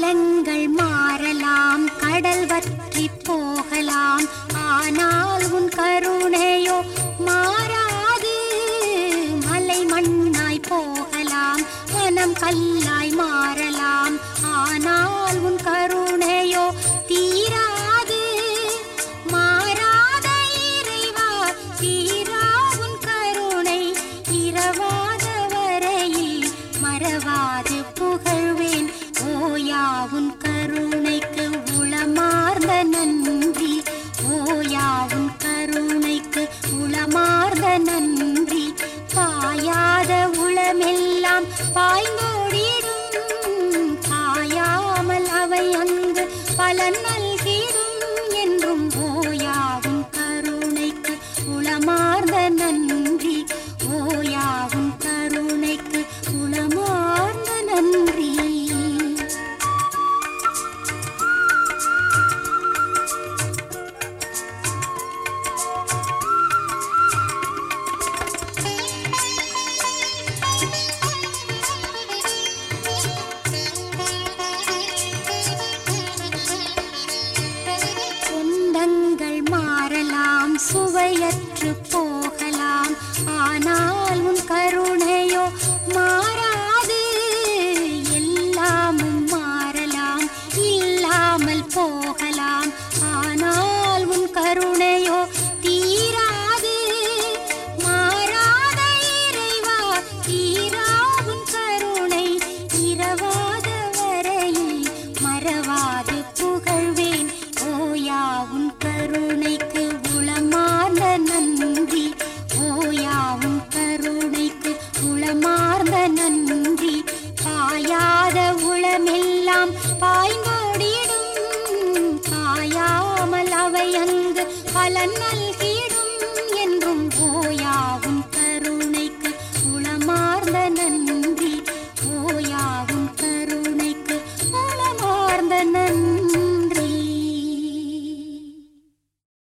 காலங்கள் மாறலாம் கடல் வற்றி போகலாம் ஆனால் உன் கருணையோ மாறாது மலை மண்ணாய் போகலாம் மனம் கல்லாய் மாறலாம் ஆனால் உன் கருணையோ தீராது மாறாத இறைவா தீரா உன் கருணை இரவாத வரையில் மறவாது புகழ்வேன் ஓயா உன் கருணைக்கு உளமார்ந்த நன்றி ஓயா உன் கருணைக்கு உளமார்ந்த நன்றி பாயாத உளமெல்லாம் பாய்ந்தோடிடும் பாயாமல் அவை அங்கு பலன் நல்கிடும் என்றும் ஓயாவும் கருணைக்கு உளமார்ந்த நன்றி ஓயாவும் கருணைக்கு உளமார்ந்த நன்றி சொந்தங்கள் மாறலாம் சுவையற்று போகலாம் ஆனால் உன் கருணையோ மாறாது எல்லாமும் மாறலாம் இல்லாமல் போகலாம் ஆனால் உன் கருணையோ தீராது மாறாத இறைவா தீரா உன் கருணை இரவாத வரையில் மறவாது புகழ்வேன் ஓயா உன் கருணைக்கு உளமார்ந்த நன்றி ஓயா உன் கருணைக்கு உளமார்ந்த நன்றி பாயாத உளமெல்லாம் பாய்ந்தோடிடும் பாயாமல் அவை அங்கு பலன் நல்கிடும் என்றும் ஓயா உன் கருணைக்கு உளமார்ந்த நன்றி